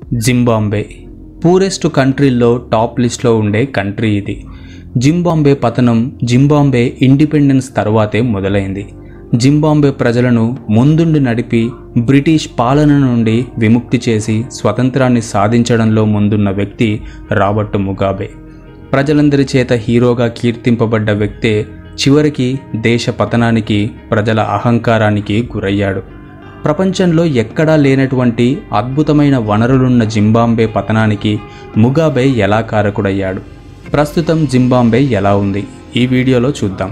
Zimbabwe poorest కంట్రీల్లో top లిస్ట్లో ఉండే country ఇది జింబాంబే పతనం జింబాంబే ఇండిపెండెన్స్ తర్వాతే మొదలైంది జింబాంబే ప్రజలను ముందుండి నడిపి బ్రిటిష్ పాలన నుండి విముక్తి చేసి స్వతంత్రాన్ని సాధించడంలో ముందున్న వ్యక్తి రాబర్ట్ ముగాబే ప్రజలందరి చేత హీరోగా కీర్తింపబడ్డ వ్యక్తే చివరికి దేశ పతనానికి ప్రజల అహంకారానికి గురయ్యాడు ప్రపంచంలో ఎక్కడా లేనటువంటి అద్భుతమైన వనరులున్న జింబాంబే పతనానికి ముగాబే ఎలా కారకుడయ్యాడు ప్రస్తుతం జింబాంబే ఎలా ఉంది ఈ వీడియోలో చూద్దాం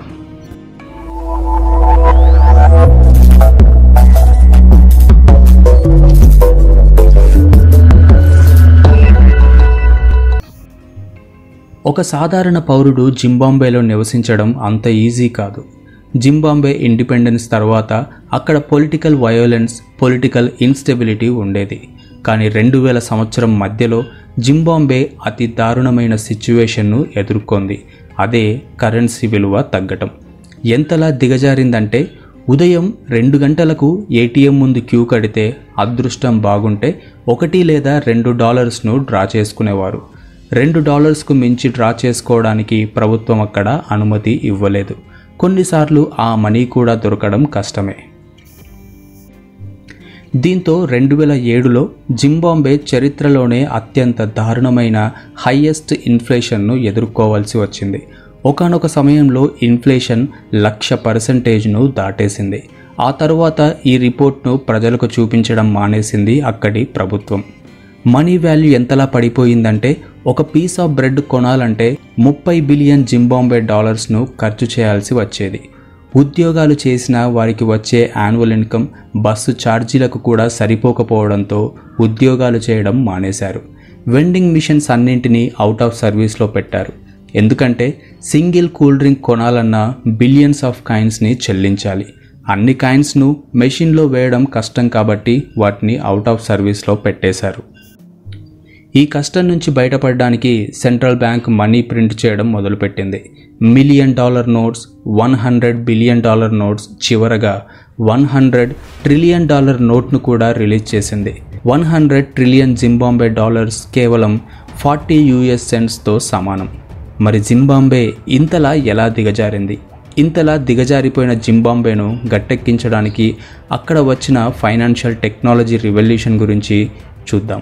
ఒక సాధారణ పౌరుడు జింబాంబేలో నివసించడం అంత ఈజీ కాదు జింబాంబే ఇండిపెండెన్స్ తర్వాత అక్కడ పొలిటికల్ వయోలెన్స్ పొలిటికల్ ఇన్స్టెబిలిటీ ఉండేది కానీ రెండు వేల సంవత్సరం మధ్యలో జింబాంబే అతి దారుణమైన సిచ్యువేషన్ను ఎదుర్కొంది అదే కరెన్సీ విలువ తగ్గటం ఎంతలా దిగజారిందంటే ఉదయం రెండు గంటలకు ఏటీఎం ముందు క్యూ కడితే అదృష్టం బాగుంటే ఒకటి లేదా రెండు డాలర్స్ను డ్రా చేసుకునేవారు రెండు డాలర్స్కు మించి డ్రా చేసుకోవడానికి ప్రభుత్వం అక్కడ అనుమతి ఇవ్వలేదు కొన్నిసార్లు ఆ మనీ కూడా దొరకడం కష్టమే దీంతో రెండు వేల ఏడులో జింబాంబే చరిత్రలోనే అత్యంత దారుణమైన హయ్యెస్ట్ ఇన్ఫ్లేషన్ను ఎదుర్కోవాల్సి వచ్చింది ఒకనొక సమయంలో ఇన్ఫ్లేషన్ లక్ష పర్సెంటేజ్ను దాటేసింది ఆ తరువాత ఈ రిపోర్ట్ను ప్రజలకు చూపించడం మానేసింది అక్కడి ప్రభుత్వం మనీ వాల్యూ ఎంతలా పడిపోయిందంటే ఒక పీస్ ఆఫ్ బ్రెడ్ కొనాలంటే ముప్పై బిలియన్ జింబాంబే డాలర్స్ను ఖర్చు చేయాల్సి వచ్చేది ఉద్యోగాలు చేసిన వారికి వచ్చే యాన్యువల్ ఇన్కమ్ బస్సు ఛార్జీలకు కూడా సరిపోకపోవడంతో ఉద్యోగాలు చేయడం మానేశారు వెండింగ్ మిషన్స్ అన్నింటినీ అవుట్ ఆఫ్ సర్వీస్లో పెట్టారు ఎందుకంటే సింగిల్ కూల్ డ్రింక్ కొనాలన్నా బిలియన్స్ ఆఫ్ కాయిన్స్ని చెల్లించాలి అన్ని కాయిన్స్ను మెషిన్లో వేయడం కష్టం కాబట్టి వాటిని అవుట్ ఆఫ్ సర్వీస్లో పెట్టేశారు ఈ కష్టం నుంచి బయటపడడానికి సెంట్రల్ బ్యాంక్ మనీ ప్రింట్ చేయడం మొదలుపెట్టింది million dollar notes one hundred billion dollar notes చివరగా వన్ హండ్రెడ్ ట్రిలియన్ డాలర్ నోట్ను కూడా రిలీజ్ చేసింది one hundred trillion Zimbabwe dollars కేవలం ఫార్టీ యూఎస్ సెంట్స్తో సమానం మరి జింబాంబే ఇంతలా ఎలా దిగజారింది ఇంతలా దిగజారిపోయిన జింబాంబేను గట్టెక్కించడానికి అక్కడ వచ్చిన ఫైనాన్షియల్ టెక్నాలజీ రివల్యూషన్ గురించి చూద్దాం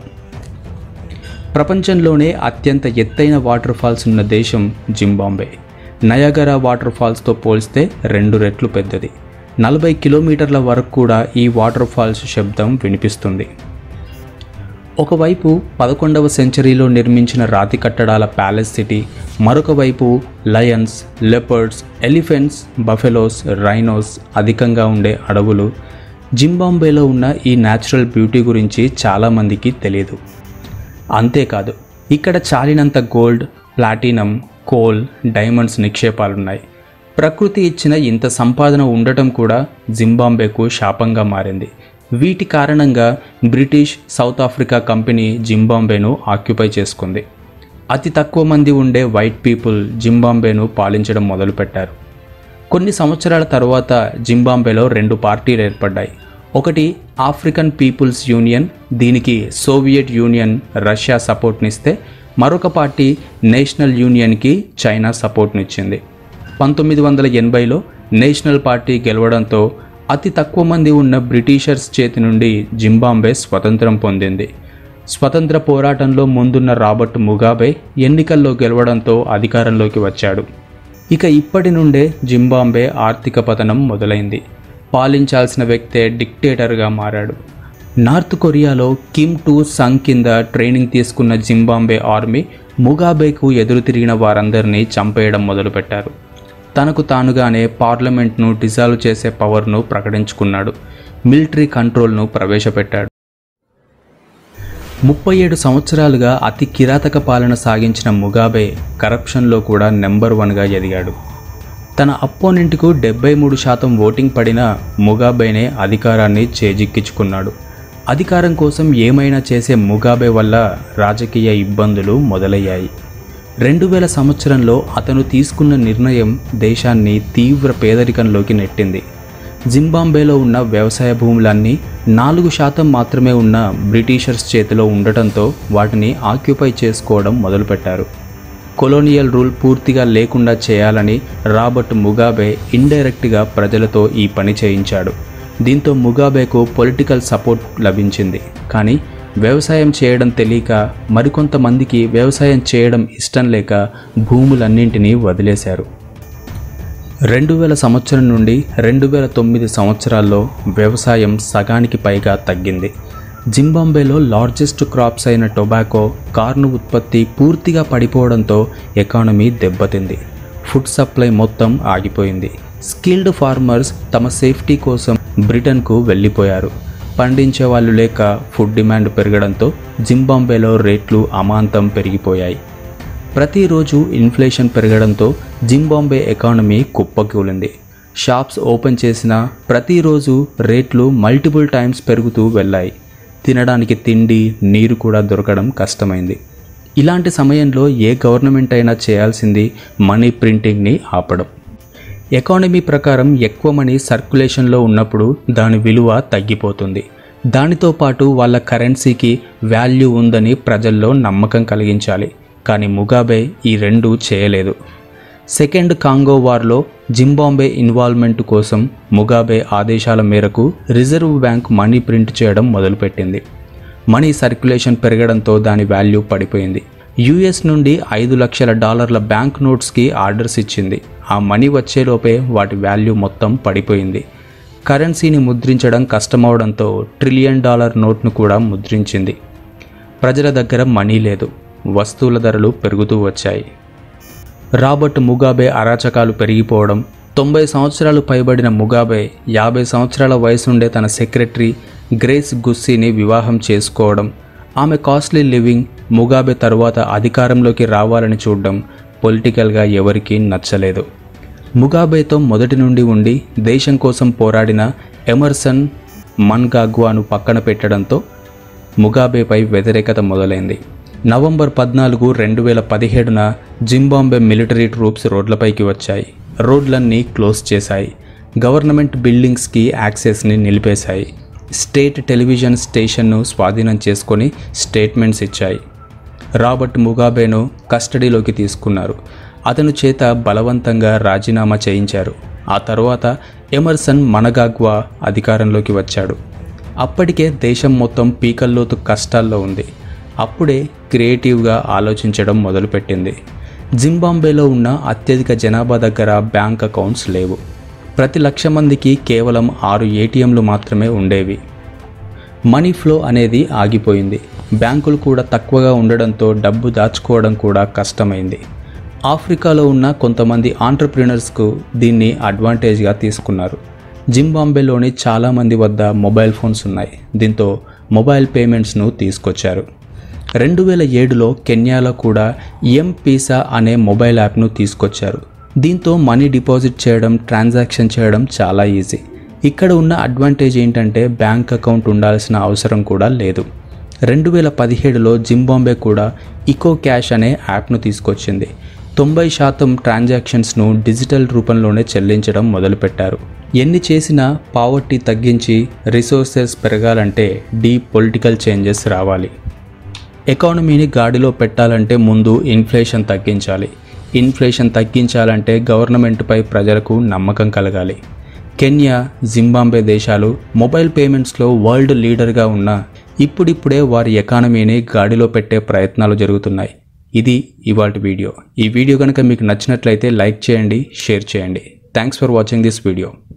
ప్రపంచంలోనే అత్యంత ఎత్తైన వాటర్ ఫాల్స్ ఉన్న దేశం జింబాంబే నయగరా వాటర్ ఫాల్స్తో పోల్స్తే రెండు రెట్లు పెద్దది నలభై కిలోమీటర్ల వరకు కూడా ఈ వాటర్ ఫాల్స్ శబ్దం వినిపిస్తుంది ఒకవైపు పదకొండవ సెంచరీలో నిర్మించిన రాతి కట్టడాల ప్యాలెస్ సిటీ మరొక వైపు lions leopards elephants buffaloes rhinos అధికంగా ఉండే అడవులు జింబాంబేలో ఉన్న ఈ న్యాచురల్ బ్యూటీ గురించి చాలామందికి తెలియదు అంతేకాదు ఇక్కడ చాలినంత గోల్డ్ ప్లాటినం కోల్ డైమండ్స్ నిక్షేపాలున్నాయి ప్రకృతి ఇచ్చిన ఇంత సంపాదన ఉండటం కూడా జింబాంబేకు శాపంగా మారింది వీటి కారణంగా బ్రిటిష్ సౌత్ ఆఫ్రికా కంపెనీ జింబాంబేను ఆక్యుపై చేసుకుంది అతి తక్కువ మంది ఉండే వైట్ పీపుల్ జింబాంబేను పాలించడం మొదలుపెట్టారు కొన్ని సంవత్సరాల తర్వాత జింబాంబేలో రెండు పార్టీలు ఏర్పడ్డాయి ఒకటి ఆఫ్రికన్ పీపుల్స్ యూనియన్ దీనికి సోవియట్ యూనియన్ రష్యా సపోర్ట్నిస్తే మరొక పార్టీ నేషనల్ యూనియన్కి చైనా సపోర్ట్నిచ్చింది పంతొమ్మిది వందల ఎనభైలో నేషనల్ పార్టీ గెలవడంతో అతి తక్కువ మంది ఉన్న బ్రిటిషర్స్ చేతి నుండి జింబాంబే స్వతంత్రం పొందింది స్వతంత్ర పోరాటంలో ముందున్న రాబర్ట్ ముగాబే ఎన్నికల్లో గెలవడంతో అధికారంలోకి వచ్చాడు ఇక ఇప్పటి నుండే జింబాంబే ఆర్థిక పతనం మొదలైంది పాలించాల్సిన వ్యక్తే డిక్టేటర్గా మారాడు నార్త్ కొరియాలో కిమ్ టు సంగ్ కింద ట్రైనింగ్ తీసుకున్న జింబాంబే ఆర్మీ ముగాబేకు ఎదురు తిరిగిన వారందరినీ చంపేయడం మొదలుపెట్టారు తనకు తానుగానే పార్లమెంట్ను డిజాల్వ్ చేసే పవర్ను ప్రకటించుకున్నాడు మిలిటరీ కంట్రోల్ను ప్రవేశపెట్టాడు ముప్పై ఏడు సంవత్సరాలుగా అతి కిరాతక పాలన సాగించిన ముగాబే కరప్షన్లో కూడా నెంబర్ వన్గా ఎదిగాడు తన అపోనెంట్కు డెబ్బై మూడు శాతం ఓటింగ్ పడినా ముగాబేనే అధికారాన్ని చేజిక్కించుకున్నాడు అధికారం కోసం ఏమైనా చేసే ముగాబే వల్ల రాజకీయ ఇబ్బందులు మొదలయ్యాయి రెండు వేల సంవత్సరంలో అతను తీసుకున్న నిర్ణయం దేశాన్ని తీవ్ర పేదరికంలోకి నెట్టింది జింబాంబేలో ఉన్న వ్యవసాయ భూములన్నీ నాలుగు శాతం మాత్రమే ఉన్న బ్రిటిషర్స్ చేతిలో ఉండటంతో వాటిని ఆక్యుపై చేసుకోవడం మొదలుపెట్టారు కొలోనియల్ రూల్ పూర్తిగా లేకుండా చేయాలని రాబర్ట్ ముగాబే ఇండైరెక్ట్గా ప్రజలతో ఈ పని చేయించాడు దీంతో ముగాబేకు పొలిటికల్ సపోర్ట్ లభించింది కానీ వ్యవసాయం చేయడం తెలియక మరికొంతమందికి వ్యవసాయం చేయడం ఇష్టం లేక భూములన్నింటినీ వదిలేశారు రెండు వేల సంవత్సరం నుండి రెండు వేల తొమ్మిది సంవత్సరాల్లో వ్యవసాయం సగానికి పైగా తగ్గింది జింబాంబేలో లార్జెస్ట్ క్రాప్స్ అయిన టొబాకో కార్న్ ఉత్పత్తి పూర్తిగా పడిపోవడంతో ఎకానమీ దెబ్బతింది ఫుడ్ సప్లై మొత్తం ఆగిపోయింది స్కిల్డ్ ఫార్మర్స్ తమ సేఫ్టీ కోసం బ్రిటన్కు వెళ్ళిపోయారు పండించే వాళ్ళు లేక ఫుడ్ డిమాండ్ పెరగడంతో జింబాంబేలో రేట్లు అమాంతం పెరిగిపోయాయి ప్రతిరోజు ఇన్ఫ్లేషన్ పెరగడంతో జింబాంబే ఎకానమీ కుప్పకూలింది షాప్స్ ఓపెన్ చేసినా ప్రతిరోజు రేట్లు మల్టిపుల్ టైమ్స్ పెరుగుతూ వెళ్ళాయి తినడానికి తిండి నీరు కూడా దొరకడం కష్టమైంది ఇలాంటి సమయంలో ఏ గవర్నమెంట్ అయినా చేయాల్సింది మనీ ప్రింటింగ్ని ఆపడం ఎకానమీ ప్రకారం ఎక్కువ మనీ సర్క్యులేషన్లో ఉన్నప్పుడు దాని విలువ తగ్గిపోతుంది దానితో పాటు వాళ్ళ కరెన్సీకి వాల్యూ ఉందని ప్రజల్లో నమ్మకం కలిగించాలి కానీ ముగాబే ఈ రెండు చేయలేదు సెకండ్ కాంగో వార్లో జింబాంబే ఇన్వాల్వ్మెంట్ కోసం ముగాబే ఆదేశాల మేరకు రిజర్వ్ బ్యాంక్ మనీ ప్రింట్ చేయడం మొదలుపెట్టింది మనీ సర్క్యులేషన్ పెరగడంతో దాని వాల్యూ పడిపోయింది యుఎస్ నుండి ఐదు లక్షల డాలర్ల బ్యాంక్ నోట్స్కి ఆర్డర్స్ ఇచ్చింది ఆ మనీ వచ్చేలోపే వాటి వాల్యూ మొత్తం పడిపోయింది కరెన్సీని ముద్రించడం కష్టమవడంతో ట్రిలియన్ డాలర్ నోట్ను కూడా ముద్రించింది ప్రజల దగ్గర మనీ లేదు వస్తువుల ధరలు పెరుగుతూ వచ్చాయి రాబర్ట్ ముగాబే అరాచకాలు పెరిగిపోవడం తొంభై సంవత్సరాలు పైబడిన ముగాబే యాభై సంవత్సరాల వయసుండే తన సెక్రటరీ గ్రేస్ గుస్సీని వివాహం చేసుకోవడం ఆమె కాస్ట్లీ లివింగ్ ముగాబే తరువాత అధికారంలోకి రావాలని చూడడం పొలిటికల్గా ఎవరికీ నచ్చలేదు ముగాబేతో మొదటి నుండి ఉండి దేశం కోసం పోరాడిన ఎమర్సన్ మన్గాగ్వాను పక్కన పెట్టడంతో ముగాబేపై వ్యతిరేకత మొదలైంది నవంబర్ పద్నాలుగు రెండు వేల పదిహేడున జింబాంబే మిలిటరీ ట్రూప్స్ రోడ్లపైకి వచ్చాయి రోడ్లన్నీ క్లోజ్ చేశాయి గవర్నమెంట్ బిల్డింగ్స్కి యాక్సెస్ని నిలిపేశాయి స్టేట్ టెలివిజన్ స్టేషన్ను స్వాధీనం చేసుకొని స్టేట్మెంట్స్ ఇచ్చాయి రాబర్ట్ ముగాబేను కస్టడీలోకి తీసుకున్నారు అతను చేత బలవంతంగా రాజీనామా చేయించారు ఆ తర్వాత ఎమర్సన్ మనగాగ్వా అధికారంలోకి వచ్చాడు అప్పటికే దేశం మొత్తం పీకల్లోతు కష్టాల్లో ఉంది అప్పుడే క్రియేటివ్గా ఆలోచించడం మొదలుపెట్టింది జింబాంబేలో ఉన్న అత్యధిక జనాభా దగ్గర బ్యాంక్ అకౌంట్స్ లేవు ప్రతి లక్ష మందికి కేవలం ఆరు ఏటీఎంలు మాత్రమే ఉండేవి మనీ ఫ్లో అనేది ఆగిపోయింది బ్యాంకులు కూడా తక్కువగా ఉండడంతో డబ్బు దాచుకోవడం కూడా కష్టమైంది ఆఫ్రికాలో ఉన్న కొంతమంది ఆంటర్ప్రినర్స్కు దీన్ని అడ్వాంటేజ్గా తీసుకున్నారు జింబాంబేలోని చాలామంది వద్ద మొబైల్ ఫోన్స్ ఉన్నాయి దీంతో మొబైల్ పేమెంట్స్ను తీసుకొచ్చారు రెండు వేల ఏడులో కెన్యాలో కూడా ఎం పీసా అనే మొబైల్ యాప్ను తీసుకొచ్చారు దీంతో మనీ డిపాజిట్ చేయడం ట్రాన్సాక్షన్ చేయడం చాలా ఈజీ ఇక్కడ ఉన్న అడ్వాంటేజ్ ఏంటంటే బ్యాంక్ అకౌంట్ ఉండాల్సిన అవసరం కూడా లేదు రెండు వేల పదిహేడులో జింబాంబే కూడా ఇకో క్యాష్ అనే యాప్ను తీసుకొచ్చింది తొంభై శాతం ట్రాన్సాక్షన్స్ను డిజిటల్ రూపంలోనే చెల్లించడం మొదలుపెట్టారు ఎన్ని చేసినా పావర్టీ తగ్గించి రిసోర్సెస్ పెరగాలంటే డీప్ పొలిటికల్ చేంజెస్ రావాలి ఎకానమీని గాడిలో పెట్టాలంటే ముందు ఇన్ఫ్లేషన్ తగ్గించాలి ఇన్ఫ్లేషన్ తగ్గించాలంటే గవర్నమెంట్పై ప్రజలకు నమ్మకం కలగాలి కెన్యా జింబాంబే దేశాలు మొబైల్ పేమెంట్స్లో వరల్డ్ లీడర్గా ఉన్న ఇప్పుడిప్పుడే వారి ఎకానమీని గాడిలో పెట్టే ప్రయత్నాలు జరుగుతున్నాయి ఇది ఇవాటి వీడియో ఈ వీడియో కనుక మీకు నచ్చినట్లయితే లైక్ చేయండి షేర్ చేయండి thanks for watching this video